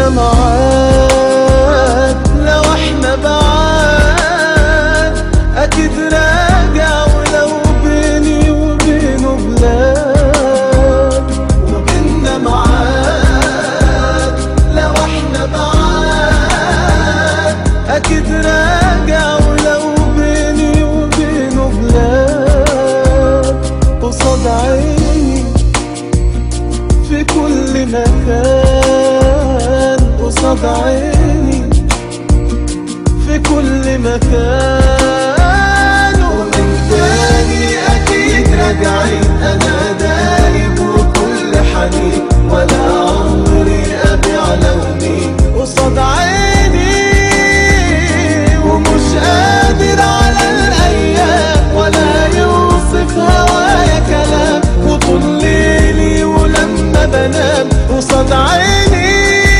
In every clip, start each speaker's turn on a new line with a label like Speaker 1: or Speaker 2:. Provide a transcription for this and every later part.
Speaker 1: ومنا معاك لو احنا بعاد اكيد راجع ولو بيني وبينه بلاد ومنا معاك لو احنا بعاد اكيد راجع ولو بيني وبينه بلاد قصاد عيني في كل مكان قصاد عيني في كل مكان ومن تاني أكيد راجعين أنا دايب وكل حنين ولا عمري أبيع لوني قصاد عيني ومش قادر على الأيام ولا يوصف هوايا كلام وطول ليلي ولما بنام قصاد عيني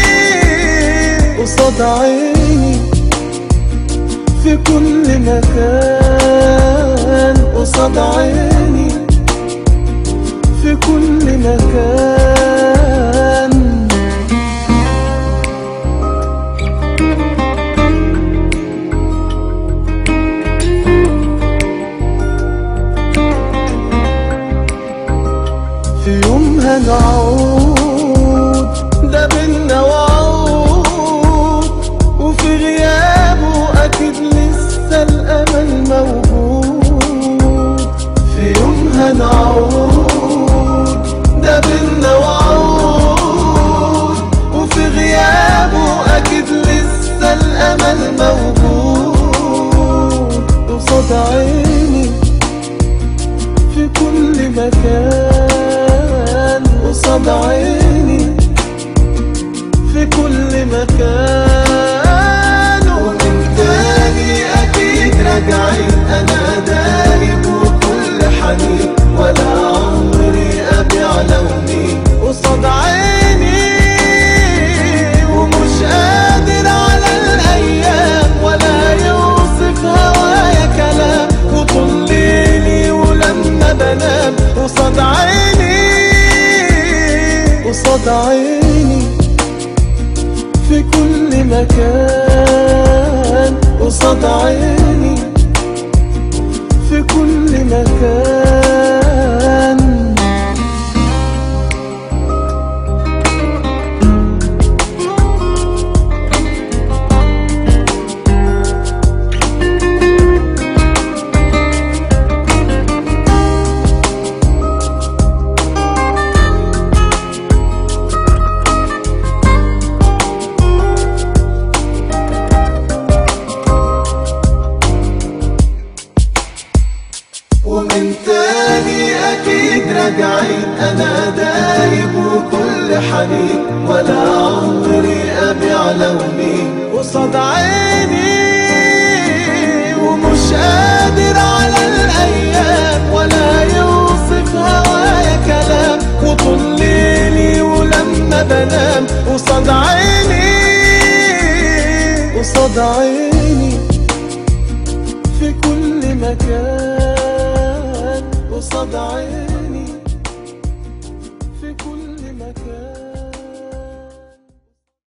Speaker 1: قصاد عيني في كل مكان قصاد عيني في كل مكان في يوم هنعود ده بينا وعود وفي غيابه اكيد لسه الامل موجود في يوم هنعود ده بينا وعود وفي غيابه اكيد لسه الامل موجود قصاد عيني في كل مكان قصاد عيني في كل مكان ومن تاني أكيد راجعين أنا دايب وكل حنين ولا عمري أبيع لوني قصاد عيني ومش قادر على الأيام ولا يوصف هوايا كلام وطول ليلي ولما بنام قصاد عيني قصاد عيني في كل مكان قصاد عيني في كل مكان ومن تاني أكيد راجعين أنا دايب وكل حنين ولا عمري أبيع لوني قصاد عيني ومش قادر على الأيام ولا يوصف هوايا كلام وطول ليلي ولما بنام قصاد عيني قصاد عيني في كل مكان قصاد عيني في كل مكان